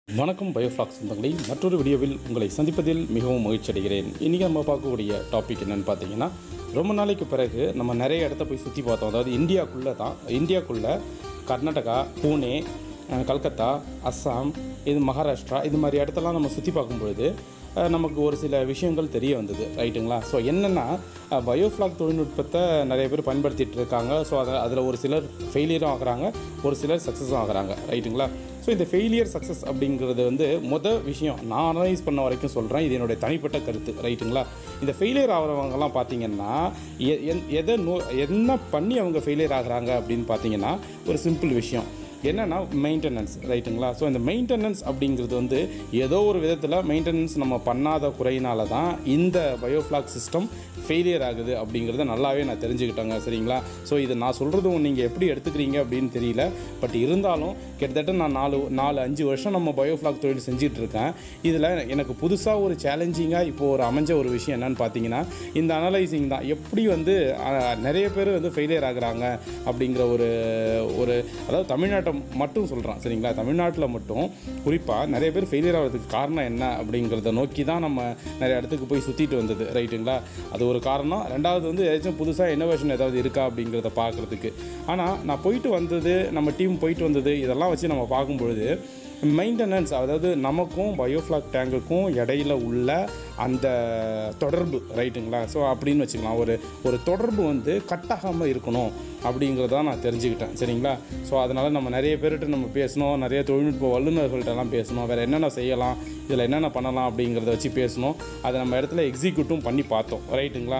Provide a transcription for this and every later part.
வணக்கம் பயோஃப்ளாக் சொந்தங்களை மற்றொரு வீடியோவில் உங்களை சந்திப்பதில் மிகவும் மகிழ்ச்சி அடைகிறேன் இன்றைக்கி நம்ம பார்க்கக்கூடிய டாபிக் என்னென்னு பார்த்தீங்கன்னா ரொம்ப நாளைக்கு பிறகு நம்ம நிறைய இடத்த போய் சுற்றி பார்த்தோம் அதாவது இந்தியாக்குள்ளே தான் இந்தியாக்குள்ளே கர்நாடகா பூனே அஹ், கல்கத்தா அஸ்ஸாம் இது மகாராஷ்டிரா இது மாதிரி இடத்தெல்லாம் நம்ம சுற்றி பார்க்கும்பொழுது அஹ், நமக்கு ஒரு சில விஷயங்கள் தெரிய வந்தது ரைட்டுங்களா ஸோ என்னென்னா பயோஃப்ளாக் தொழில்நுட்பத்தை நிறைய பேர் பயன்படுத்திட்டு இருக்காங்க ஸோ அதை அதில் ஒரு சிலர் ஃபெயிலியரும் ஆகுறாங்க ஒரு சிலர் சக்ஸஸும் ஆகுறாங்க ரைட்டுங்களா ஸோ இந்த ஃபெயிலியர் சக்ஸஸ் அப்படிங்கிறது வந்து மொதல் விஷயம் நான் அனலைஸ் பண்ண வரைக்கும் சொல்கிறேன் இது என்னுடைய தனிப்பட்ட கருத்து ரைட்டுங்களா இந்த ஃபெயிலியர் ஆகிறவங்கலாம் பார்த்தீங்கன்னா எ- என்- எதை நோ என்ன பண்ணி அவங்க ஃபெயிலியர் ஆகுறாங்க அப்படின்னு பார்த்தீங்கன்னா ஒரு சிம்பிள் விஷயம் என்னன்னா மெயின்டெனன்ஸ் ரைட்டுங்களா ஸோ இந்த மெயின்டெனன்ஸ் அப்படிங்கிறது வந்து ஏதோ ஒரு விதத்தில் மெயின்டெனன்ஸ் நம்ம பண்ணாத குறையினால தான் இந்த பயோஃப்ளாக் சிஸ்டம் ஃபெயிலியர் ஆகுது அப்படிங்கிறத நல்லாவே நான் தெரிஞ்சுக்கிட்டேங்க சரிங்களா ஸோ இது நான் சொல்கிறதும் நீங்கள் எப்படி எடுத்துக்கிறீங்க அப்படின்னு தெரியல பட் இருந்தாலும் கிட்டத்தட்ட நான் நாலு நாலு அஞ்சு வருஷம் நம்ம பயோஃப்ளாக் தொழில் செஞ்சுட்டு இருக்கேன் இதில் எனக்கு புதுசாக ஒரு சேலஞ்சிங்காக இப்போ ஒரு அமைஞ்ச ஒரு விஷயம் என்னன்னு பார்த்தீங்கன்னா இந்த அனலைசிங் தான் எப்படி வந்து அஹ், நிறைய பேர் வந்து ஃபெயிலியர் ஆகுறாங்க அப்படிங்கிற ஒரு ஒரு அதாவது தமிழ்நாட்டை மட்டும் சொல்கிறேன் சரிங்களா தமிழ்நாட்டில் மட்டும் குறிப்பாக நிறைய பேர் ஃபெயிலியர் ஆகிறதுக்கு காரணம் என்ன அப்படிங்கிறத நோக்கி தான் நம்ம நிறைய இடத்துக்கு போய் சுற்றிட்டு வந்தது ரைட்டுங்களா அது ஒரு காரணம் ரெண்டாவது வந்து ஏதாச்சும் புதுசாக இன்னோவேஷன் ஏதாவது இருக்கா அப்படிங்கிறத பார்க்குறதுக்கு ஆனால் நான் போயிட்டு வந்தது நம்ம டீம் போயிட்டு வந்தது இதெல்லாம் வச்சு நம்ம பார்க்கும்பொழுது மெயின்டெனன்ஸ் அதாவது நமக்கும் பயோஃப்ளாக் டேங்குக்கும் இடையில உள்ள அந்த தொடர்பு ரைட்டுங்களா ஸோ அப்படின்னு வச்சுக்கலாம் ஒரு ஒரு தொடர்பு வந்து கட்டாகாமல் இருக்கணும் அப்படிங்கிறத நான் தெரிஞ்சுக்கிட்டேன் சரிங்களா ஸோ அதனால் நம்ம நிறைய பேர்கிட்ட நம்ம பேசணும் நிறைய தொழில்நுட்ப வல்லுநர்கள்ட்டெல்லாம் பேசணும் வேறு என்னென்ன செய்யலாம் இதில் என்னென்ன பண்ணலாம் அப்படிங்கிறத வச்சு பேசணும் அதை நம்ம இடத்துல எக்ஸிக்யூட்டும் பண்ணி பார்த்தோம் ரைட்டுங்களா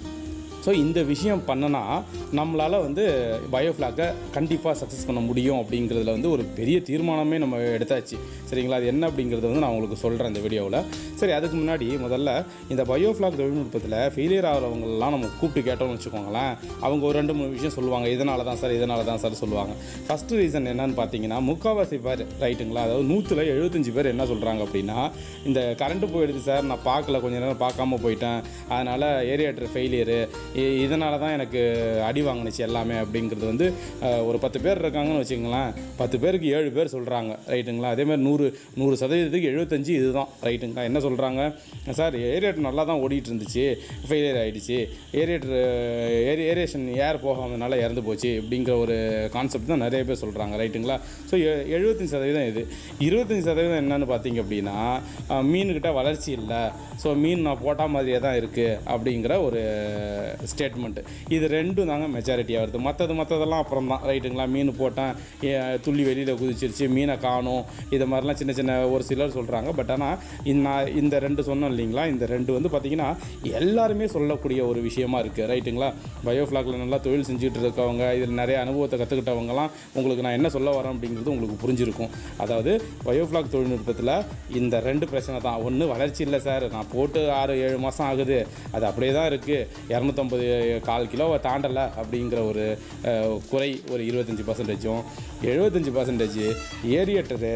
ஸோ இந்த விஷயம் பண்ணனா நம்மளால் வந்து பயோஃப்ளாக்கை கண்டிப்பாக சக்ஸஸ் பண்ண முடியும் அப்படிங்கிறதுல வந்து ஒரு பெரிய தீர்மானமே நம்ம எடுத்தாச்சு சரிங்களா அது என்ன அப்படிங்கிறத வந்து நான் உங்களுக்கு சொல்கிறேன் இந்த வீடியோவில் சரி அதுக்கு முன்னாடி முதல்ல இந்த பயோஃப்ளாக் தொழில்நுட்பத்தில் ஃபெயிலியர் ஆகிறவங்களெலாம் நம்ம கூப்பிட்டு கேட்டோம்னு வச்சுக்கோங்களேன் அவங்க ஒரு ரெண்டு மூணு விஷயம் சொல்லுவாங்க இதனால தான் சார் இதனால தான் சார் சொல்லுவாங்க ஃபஸ்ட்டு ரீசன் என்னன்னு பார்த்தீங்கன்னா முக்கால்வாசி பேர் ரைட்டுங்களா அதாவது நூற்றில் எழுபத்தஞ்சு பேர் என்ன சொல்கிறாங்க அப்படின்னா இந்த கரண்ட்டு போயிடுது சார் நான் பார்க்கல கொஞ்ச நேரம் பார்க்காம போயிட்டேன் அதனால் ஏரியாட்டர் ஃபெயிலியரு இதனால தான் எனக்கு அடி வாங்கினுச்சு எல்லாமே அப்படிங்கிறது வந்து அஹ், ஒரு பத்து பேர் இருக்காங்கன்னு வச்சுங்களேன் பத்து பேருக்கு ஏழு பேர் சொல்கிறாங்க ரைட்டுங்களா அதே மாதிரி நூறு நூறு சதவீதத்துக்கு எழுபத்தஞ்சு இதுதான் ரைட்டுங்களா என்ன சொல்கிறாங்க சார் ஏரியாட்டர் நல்லா தான் ஓடிட்டு இருந்துச்சு ஃபெயிலியர் ஆகிடுச்சு ஏரியாட்டர் ஏரி ஏரியேஷன் ஏர் போகாதனால இறந்து போச்சு அப்படிங்கிற ஒரு கான்செப்ட் தான் நிறைய பேர் சொல்கிறாங்க ரைட்டுங்களா ஸோ எழுபத்தஞ்சு சதவீதம் இது இருபத்தஞ்சி சதவீதம் என்னன்னு பார்த்தீங்க அப்படின்னா அஹ், மீனுக்கிட்ட வளர்ச்சி இல்லை ஸோ மீன் நான் போட்டா மாதிரியே தான் இருக்குது அப்படிங்கிற ஒரு ஸ்டேட்மெண்ட்டு இது ரெண்டும் தாங்க மெஜாரிட்டியாக வருது மற்றது மற்றதெல்லாம் அப்புறம் தான் ரைட்டுங்களா மீன் போட்டேன் ஏ, துள்ளி வெளியில் குதிச்சிருச்சு மீனை காணும் இது மாதிரிலாம் சின்ன சின்ன ஒரு சிலர் சொல்கிறாங்க பட் ஆனால் நான் இந்த ரெண்டு சொன்னோம் இல்லைங்களா இந்த ரெண்டு வந்து பார்த்திங்கன்னா எல்லாருமே சொல்லக்கூடிய ஒரு விஷயமா இருக்குது ரைட்டுங்களா பயோஃப்ளாக்ல நல்லா தொழில் செஞ்சுட்டு இருக்கவங்க இதில் நிறைய அனுபவத்தை கற்றுக்கிட்டவங்கலாம் உங்களுக்கு நான் என்ன சொல்ல வரேன் அப்படிங்கிறது உங்களுக்கு புரிஞ்சிருக்கும் அதாவது பயோஃப்ளாக் தொழில்நுட்பத்தில் இந்த ரெண்டு பிரச்சனை தான் ஒன்று வளர்ச்சி இல்லை சார் நான் போட்டு ஆறு ஏழு மாதம் ஆகுது அது அப்படியே தான் இருக்குது இரநூத்தம்பது கால் கிலோவை தாண்டலை அப்படிங்கிற ஒரு அஹ், குறை ஒரு இருபத்தஞ்சி பர்சன்டேஜும் எழுபத்தஞ்சி பர்சன்டேஜ் ஏரியேட்டரு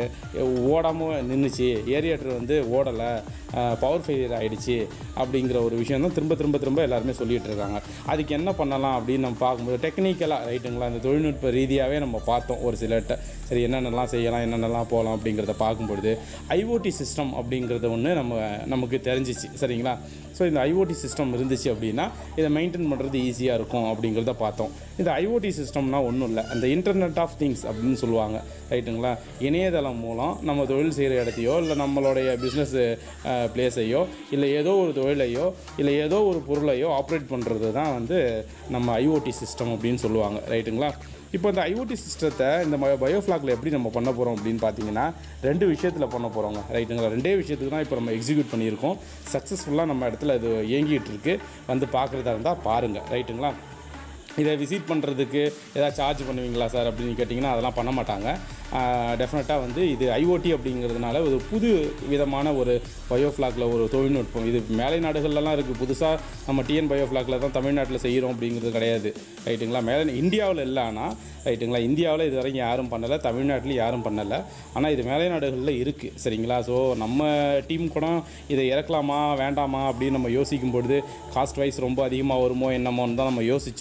ஓடாமல் நின்றுச்சு ஏரியேட்டர் வந்து ஓடலை பவர் ஃபெயிலியர் ஆகிடுச்சு அப்படிங்கிற ஒரு விஷயம் தான் திரும்ப திரும்ப திரும்ப எல்லாருமே சொல்லிட்டு இருக்காங்க அதுக்கு என்ன பண்ணலாம் அப்படின்னு நம்ம பார்க்கும்போது டெக்னிக்கலாக ரைட்டுங்களா இந்த தொழில்நுட்ப ரீதியாகவே நம்ம பார்த்தோம் ஒரு சிலர்கிட்ட சரி என்னென்னலாம் செய்யலாம் என்னென்னலாம் போகலாம் அப்படிங்கிறத பார்க்கும்பொழுது ஐஓடி சிஸ்டம் அப்படிங்கிறது ஒன்று நம்ம நமக்கு தெரிஞ்சிச்சு சரிங்களா ஸோ இந்த ஐஓடி சிஸ்டம் இருந்துச்சு அப்படின்னா இதை மெயின்டைன் பண்ணுறது ஈஸியாக இருக்கும் அப்படிங்கிறத பார்த்தோம் இந்த ஐஓடி சிஸ்டம்னா ஒன்றும் இல்லை அந்த இன்டர்நெட் ஆஃப் திங்ஸ் அப்படின்னு சொல்லுவாங்க ரைட்டுங்களா இணையதளம் மூலம் நம்ம தொழில் செய்கிற இடத்தையோ இல்லை நம்மளுடைய பிஸ்னஸ் பிளேஸையோ இல்லை ஏதோ ஒரு தொழிலையோ இல்லை ஏதோ ஒரு பொருளையோ ஆப்ரேட் பண்ணுறது தான் வந்து நம்ம ஐஓடி சிஸ்டம் அப்படின்னு சொல்லுவாங்க ரைட்டுங்களா இப்போ இந்த ஐஓடி சிஸ்டத்தை இந்த பயோஃப்ளாக்ல எப்படி நம்ம பண்ண போகிறோம் அப்படின்னு பார்த்தீங்கன்னா ரெண்டு விஷயத்தில் பண்ண போகிறோங்க ரைட்டுங்களா ரெண்டே விஷயத்துக்கு தான் இப்போ நம்ம எக்ஸிக்யூட் பண்ணியிருக்கோம் சக்ஸஸ்ஃபுல்லாக நம்ம இடத்துல இது இயங்கிட்டு இருக்கு வந்து பார்க்குறதா இருந்தால் பாருங்கள் ரைட்டுங்களா இதை விசிட் பண்ணுறதுக்கு ஏதாவது சார்ஜ் பண்ணுவீங்களா சார் அப்படின்னு கேட்டிங்கன்னா அதெல்லாம் பண்ண மாட்டாங்க டெஃபினட்டாக வந்து இது ஐஓடி அப்படிங்கிறதுனால ஒரு புது விதமான ஒரு பயோஃப்ளாக்ல ஒரு தொழில்நுட்பம் இது மேலை நாடுகள்லாம் இருக்குது புதுசாக நம்ம டிஎன் பயோஃப்ளாக்ல தான் தமிழ்நாட்டில் செய்கிறோம் அப்படிங்கிறது கிடையாது ரைட்டுங்களா மேலே இந்தியாவில் இல்லை ஆனால் ரைட்டுங்களா இந்தியாவில் இது வரைக்கும் யாரும் பண்ணலை தமிழ்நாட்டில் யாரும் பண்ணலை ஆனால் இது மேலை நாடுகளில் இருக்குது சரிங்களா ஸோ நம்ம டீம் கூட இதை இறக்கலாமா வேண்டாமா அப்படின்னு நம்ம யோசிக்கும் பொழுது காஸ்ட் வைஸ் ரொம்ப அதிகமாக வருமோ என்னமோன்னு தான் நம்ம யோசித்தோம் சரிங்களா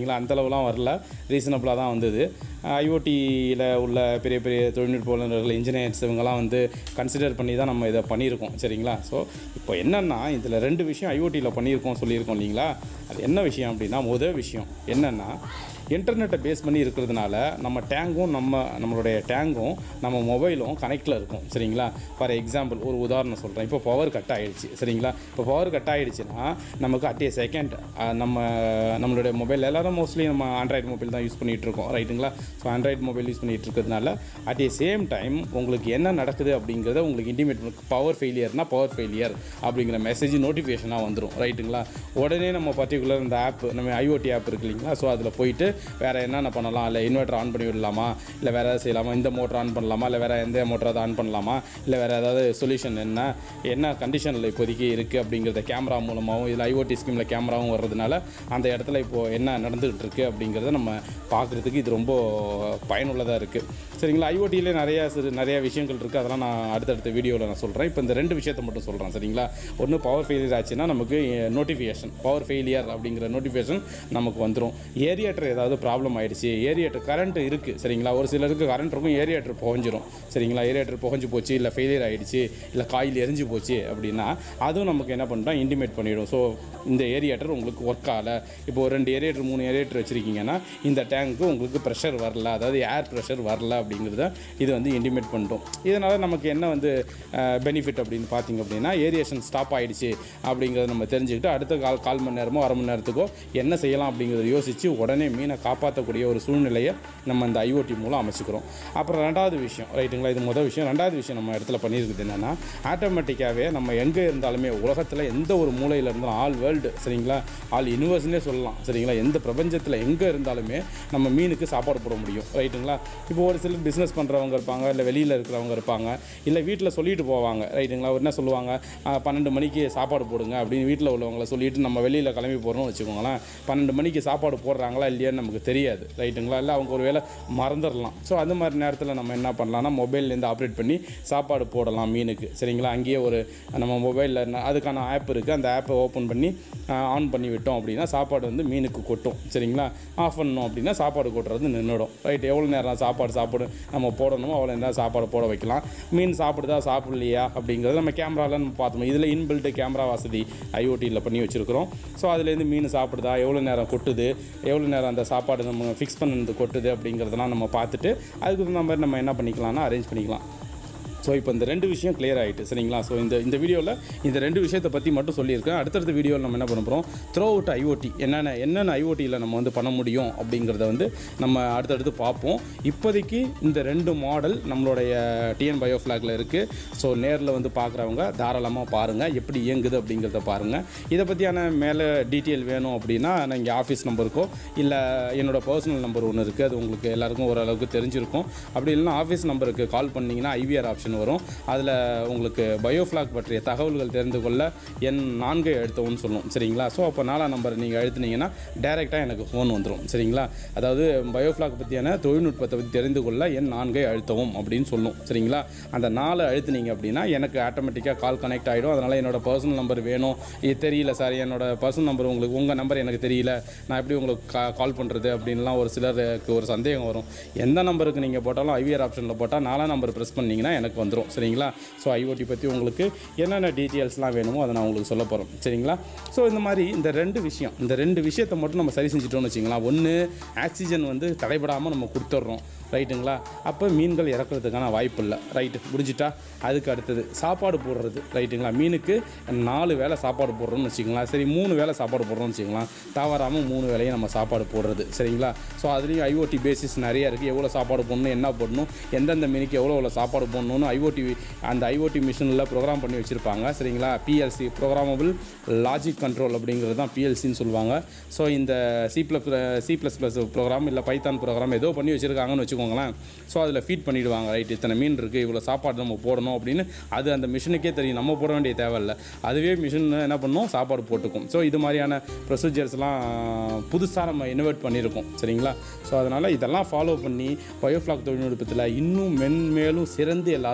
சரிங்களா அந்த அளவுலாம் வரல ரீசனபிளாக தான் வந்தது ஐஓடியில் உள்ள பெரிய பெரிய தொழில்நுட்ப வல்லுநர்கள் இன்ஜினியர்ஸ் இவங்கெல்லாம் வந்து கன்சிடர் பண்ணி தான் நம்ம இதை பண்ணியிருக்கோம் சரிங்களா ஸோ இப்போ என்னென்னா இதில் ரெண்டு விஷயம் ஐஓடியில் பண்ணியிருக்கோம் சொல்லியிருக்கோம் இல்லைங்களா அது என்ன விஷயம் அப்படின்னா முதல் விஷயம் என்னென்னா இன்டர்நெட்டை பேஸ் பண்ணி இருக்கிறதுனால நம்ம டேங்கும் நம்ம நம்மளுடைய டேங்கும் நம்ம மொபைலும் கனெக்டில் இருக்கும் சரிங்களா ஃபார் எக்ஸாம்பிள் ஒரு உதாரணம் சொல்கிறேன் இப்போ பவர் கட் ஆகிடுச்சு சரிங்களா இப்போ பவர் கட் ஆகிடுச்சுன்னா நமக்கு அட் ஏ செகண்ட் நம்ம நம்மளுடைய மொபைல் எல்லாரும் மோஸ்ட்லி நம்ம ஆண்ட்ராய்டு மொபைல் தான் யூஸ் பண்ணிகிட்டு இருக்கோம் ரைட்டுங்களா ஸோ ஆண்ட்ராய்டு மொபைல் யூஸ் பண்ணிகிட்டு இருக்கிறதுனால அட் ஏ சேம் டைம் உங்களுக்கு என்ன நடக்குது அப்படிங்கிறத உங்களுக்கு இன்டிமேட் பவர் ஃபெயிலியர்னா பவர் ஃபெயிலியர் அப்படிங்கிற மெசேஜ் நோட்டிஃபிகேஷனாக வந்துடும் ரைட்டுங்களா உடனே நம்ம பர்டிகுலர் இந்த ஆப் நம்ம ஐஓடி ஆப் இருக்கு இல்லைங்களா ஸோ அதில் போயிட்டு வேறு என்னென்ன பண்ணலாம் இல்லை இன்வெர்டர் ஆன் பண்ணி விடலாமா இல்லை வேறு ஏதாவது செய்யலாமா இந்த மோட்டர் ஆன் பண்ணலாமா இல்லை வேறு எந்த மோட்டராவது ஆன் பண்ணலாமா இல்லை வேறு ஏதாவது சொல்யூஷன் என்ன என்ன கண்டிஷனில் இப்போதைக்கு இருக்குது அப்படிங்கிறத கேமரா மூலமாகவும் இதில் ஐஓடி ஸ்கீமில் கேமராவும் வர்றதுனால அந்த இடத்துல இப்போது என்ன நடந்துகிட்டு இருக்குது அப்படிங்கிறத நம்ம பார்க்குறதுக்கு இது ரொம்ப பயனுள்ளதாக இருக்குது சரிங்களா ஐஓடியிலே நிறையா சிறு நிறைய விஷயங்கள் இருக்குது அதெல்லாம் நான் அடுத்தடுத்த வீடியோவில் நான் சொல்கிறேன் இப்போ இந்த ரெண்டு விஷயத்தை மட்டும் சொல்கிறேன் சரிங்களா ஒன்று பவர் ஃபெயிலியர் ஆச்சுன்னா நமக்கு நோட்டிஃபிகேஷன் பவர் ஃபெயிலியர் அப்படிங்கிற நோட்டிஃபிகேஷன் நமக்கு வந்துடும் ஏரியாட்டர் ஏதாவது ப்ராப்ளம் ஆயிடுச்சு ஏரியாட்டர் கரண்ட் இருக்குது சரிங்களா ஒரு சிலருக்கு கரண்ட் இருக்கும் ஏரியாட்டர் புகஞ்சிரும் சரிங்களா ஏரியாட்டர் புகஞ்சு போச்சு இல்லை ஃபெயிலியர் ஆகிடுச்சு இல்லை காயில் எரிஞ்சு போச்சு அப்படின்னா அதுவும் நமக்கு என்ன பண்ணுறோம் இன்டிமேட் பண்ணிவிடும் ஸோ இந்த ஏரியாட்டர் உங்களுக்கு ஒர்க் ஆகலை இப்போ ஒரு ரெண்டு ஏரியாட்டர் மூணு ஏரியாட்டர் வச்சுருக்கீங்கன்னா இந்த டேங்க்கு உங்களுக்கு ப்ரெஷர் வரல அதாவது ஏர் ப்ரெஷர் வரல அப்படிங்கிறத இது வந்து இன்டிமேட் பண்ணிட்டோம் இதனால் நமக்கு என்ன வந்து பெனிஃபிட் அப்படின்னு பார்த்தீங்க அப்படின்னா ஏரியேஷன் ஸ்டாப் ஆகிடுச்சு அப்படிங்கிறத நம்ம தெரிஞ்சுக்கிட்டு அடுத்த கால் கால் மணி நேரமோ அரை மணி நேரத்துக்கோ என்ன செய்யலாம் அப்படிங்கிறத யோசித்து உடனே மீனை காப்பாற்றக்கூடிய ஒரு சூழ்நிலையை நம்ம இந்த ஐஓடி மூலம் அமைச்சுக்கிறோம் அப்புறம் ரெண்டாவது விஷயம் ரைட்டுங்களா இது முதல் விஷயம் ரெண்டாவது விஷயம் நம்ம இடத்துல பண்ணியிருக்குது என்னென்னா ஆட்டோமேட்டிக்காகவே நம்ம எங்கே இருந்தாலுமே உலகத்தில் எந்த ஒரு மூலையில் இருந்தாலும் ஆல் வேர்ல்டு சரிங்களா ஆல் யூனிவர்ஸ்னே சொல்லலாம் சரிங்களா எந்த பிரபஞ்சத்தில் எங்கே இருந்தாலுமே நம்ம மீனுக்கு சாப்பாடு போட முடியும் ரைட்டுங்களா இப்போ ஒரு சிலர் பிஸ்னஸ் பண்ணுறவங்க இருப்பாங்க இல்லை வெளியில் இருக்கிறவங்க இருப்பாங்க இல்லை வீட்டில் சொல்லிட்டு போவாங்க ரைட்டுங்களா என்ன சொல்லுவாங்க "ஆ, பன்னெண்டு மணிக்கு சாப்பாடு போடுங்க அப்படின்னு வீட்டில் உள்ளவங்கள சொல்லிட்டு நம்ம வெளியில் கிளம்பி போகிறோம்னு வச்சுக்கோங்களேன் பன்னெண்டு மணிக்கு சாப்பாடு போடுறாங்களா இல்லையான்னு நமக்கு தெரியாது ரைட்டுங்களா இல்லை அவங்க ஒரு வேளை மறந்துடலாம் ஸோ அந்த மாதிரி நேரத்தில் நம்ம என்ன பண்ணலாம்னா மொபைல்லேருந்து ஆப்ரேட் பண்ணி சாப்பாடு போடலாம் மீனுக்கு சரிங்களா அங்கேயே ஒரு நம்ம மொபைலில் அதுக்கான ஆப் இருக்குது அந்த ஆப்பை ஓப்பன் பண்ணி ஆன் பண்ணி விட்டோம் அப்படின்னா சாப்பாடு வந்து மீனுக்கு கொட்டும் சரிங்களா ஆஃப் பண்ணோம் அப்படின்னா சாப்பாடு கொட்டுறது நின்றுடும் ரைட் எவ்வளோ நேரம் சாப்பாடு சாப்பிடு நம்ம போடணுமோ அவ்வளோ நேரம் சாப்பாடு போட வைக்கலாம் மீன் சாப்பிடுதா சாப்பிடலையா அப்படிங்கிறது நம்ம கேமராவில் நம்ம பார்த்தோம் இதில் இன்பில்ட் கேமரா வசதி ஐஓடியில் பண்ணி வச்சுருக்கிறோம் ஸோ அதுலேருந்து மீன் சாப்பிடுதா எவ்வளோ நேரம் கொட்டுது எவ்வளோ நேரம் அந்த சாப்பாடு நம்ம ஃபிக்ஸ் பண்ணது கொட்டுது அப்படிங்கிறதெல்லாம் நம்ம பார்த்துட்டு அதுக்கு தகுந்த மாதிரி நம்ம என்ன பண்ணிக்கலாம்னா அரேஞ்ச் பண்ணிக்கலாம் ஸோ இப்போ இந்த ரெண்டு விஷயம் கிளியர் ஆகிட்டு சரிங்களா ஸோ இந்த இந்த வீடியோவில் இந்த ரெண்டு விஷயத்தை பற்றி மட்டும் சொல்லியிருக்கேன் அடுத்தடுத்த வீடியோவில் நம்ம என்ன பண்ண போகிறோம் த்ரோ அவுட் ஐஓடி என்னென்ன என்னென்ன ஐஓடியில் நம்ம வந்து பண்ண முடியும் அப்படிங்கிறத வந்து நம்ம அடுத்தடுத்து பார்ப்போம் இப்போதைக்கு இந்த ரெண்டு மாடல் நம்மளுடைய டிஎன் பயோ ஃப்ளாகில் இருக்குது ஸோ நேரில் வந்து பார்க்குறவங்க தாராளமாக பாருங்கள் எப்படி இயங்குது அப்படிங்கிறத பாருங்கள் இதை பற்றியான மேலே டீட்டெயில் வேணும் அப்படின்னா நான் இங்கே ஆஃபீஸ் நம்பருக்கோ இல்லை என்னோட பர்சனல் நம்பர் ஒன்று இருக்குது அது உங்களுக்கு எல்லாருக்கும் ஓரளவுக்கு தெரிஞ்சிருக்கும் அப்படி இல்லைன்னா ஆஃபீஸ் நம்பருக்கு கால் பண்ணிங்கன்னா ஐவிஆர் ஆப்ஷன் வரும் அதில் உங்களுக்கு பயோஃப்ளாக் பற்றிய தகவல்கள் தெரிந்து கொள்ள என் நான்கை அழுத்தவும்னு சொல்லும் சரிங்களா ஸோ அப்போ நாலாம் நம்பர் நீங்கள் அழுத்துனீங்கன்னா டைரெக்டாக எனக்கு ஃபோன் வந்துடும் சரிங்களா அதாவது பயோஃப்ளாக் பற்றியான தொழில்நுட்பத்தை பற்றி தெரிந்து கொள்ள என் நான்கை அழுத்தவும் அப்படின்னு சொல்லும் சரிங்களா அந்த நாலு அழுத்துனீங்க அப்படின்னா எனக்கு ஆட்டோமேட்டிக்காக கால் கனெக்ட் ஆகிடும் அதனால் என்னோட பர்சனல் நம்பர் வேணும் இது தெரியல சார் என்னோட பர்சனல் நம்பர் உங்களுக்கு உங்கள் நம்பர் எனக்கு தெரியல நான் எப்படி உங்களுக்கு கா கால் பண்ணுறது அப்படின்லாம் ஒரு சிலருக்கு ஒரு சந்தேகம் வரும் எந்த நம்பருக்கு நீங்கள் போட்டாலும் ஐவிஆர் ஆப்ஷனில் போட்டால் நாலாம் நம்பர் ப்ரெஸ் பண்ணிங்கன்னா எனக்கு வந்துடும் சரிங்களா ஸோ ஐஓடி பற்றி உங்களுக்கு என்னென்ன டீட்டெயில்ஸ்லாம் வேணுமோ அதை நான் உங்களுக்கு சொல்ல போகிறோம் சரிங்களா ஸோ இந்த மாதிரி இந்த ரெண்டு விஷயம் இந்த ரெண்டு விஷயத்தை மட்டும் நம்ம சரி செஞ்சுட்டோம்னு வச்சிங்களா ஒன்று ஆக்சிஜன் வந்து தடைபடாமல் நம்ம கொடுத்துட்றோம் ரைட்டுங்களா அப்போ மீன்கள் இறக்குறதுக்கான வாய்ப்பு இல்லை ரைட்டு முடிஞ்சிட்டா அதுக்கு அடுத்தது சாப்பாடு போடுறது ரைட்டுங்களா மீனுக்கு நாலு வேளை சாப்பாடு போடுறோம்னு வச்சுக்கலாம் சரி மூணு வேளை சாப்பாடு போடுறோம்னு வச்சுக்கலாம் தவறாமல் மூணு வேளையும் நம்ம சாப்பாடு போடுறது சரிங்களா ஸோ அதுலேயும் ஐஓடி பேசிஸ் நிறைய இருக்குது எவ்வளோ சாப்பாடு போடணும் என்ன போடணும் எந்தெந்த மீனுக்கு எவ்வளோ எவ்வளோ சாப்பாடு போடணும்னு ஐஓடி அந்த ஐஓடி மிஷினில் ப்ரோக்ராம் பண்ணி வச்சுருப்பாங்க சரிங்களா பிஎல்சி ப்ரோக்ராமபிள் லாஜிக் கண்ட்ரோல் அப்படிங்கிறது தான் பிஎல்சின்னு சொல்லுவாங்க ஸோ இந்த C plus C plus plus program இல்லை பைத்தான் ப்ரோக்ராம் ஏதோ பண்ணி வச்சுருக்காங்கன்னு வச்சுக்கோங்களேன் ஸோ அதில் ஃபீட் பண்ணிவிடுவாங்க ரைட் இத்தனை மீன் இருக்குது இவ்வளோ சாப்பாடு நம்ம போடணும் அப்படின்னு அது அந்த மிஷினுக்கே தெரியும் நம்ம போட வேண்டிய தேவையில்லை அதுவே மிஷின் என்ன பண்ணும் சாப்பாடு போட்டுக்கும் ஸோ இது மாதிரியான ப்ரொசீஜர்ஸ்லாம் புதுசாக நம்ம இனோவேட் பண்ணியிருக்கோம் சரிங்களா ஸோ அதனால் இதெல்லாம் ஃபாலோ பண்ணி பயோஃப்ளாக் தொழில்நுட்பத்தில் இன்னும் மென்மேலும் சிறந்து எல்லாரும்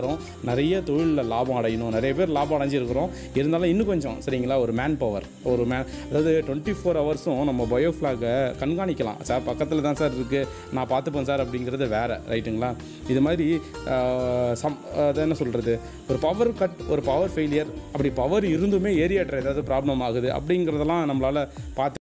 எல்லாரும் நிறைய தொழிலில் லாபம் அடையணும் நிறைய பேர் லாபம் அடைஞ்சிருக்கிறோம் இருந்தாலும் இன்னும் கொஞ்சம் சரிங்களா ஒரு மேன் பவர் ஒரு மேன் அதாவது டுவெண்ட்டி ஃபோர் ஹவர்ஸும் நம்ம பயோஃப்ளாகை கண்காணிக்கலாம் சார் பக்கத்தில் தான் சார் இருக்குது நான் பார்த்துப்பேன் சார் அப்படிங்கிறது வேறு ரைட்டுங்களா இது மாதிரி ஆஹ், சம் அது என்ன சொல்கிறது ஒரு பவர் கட் ஒரு பவர் ஃபெயிலியர் அப்படி பவர் இருந்துமே ஏரியாட்டர் ஏதாவது ப்ராப்ளம் ஆகுது அப்படிங்கிறதெல்லாம் நம்மளால் பார்த்து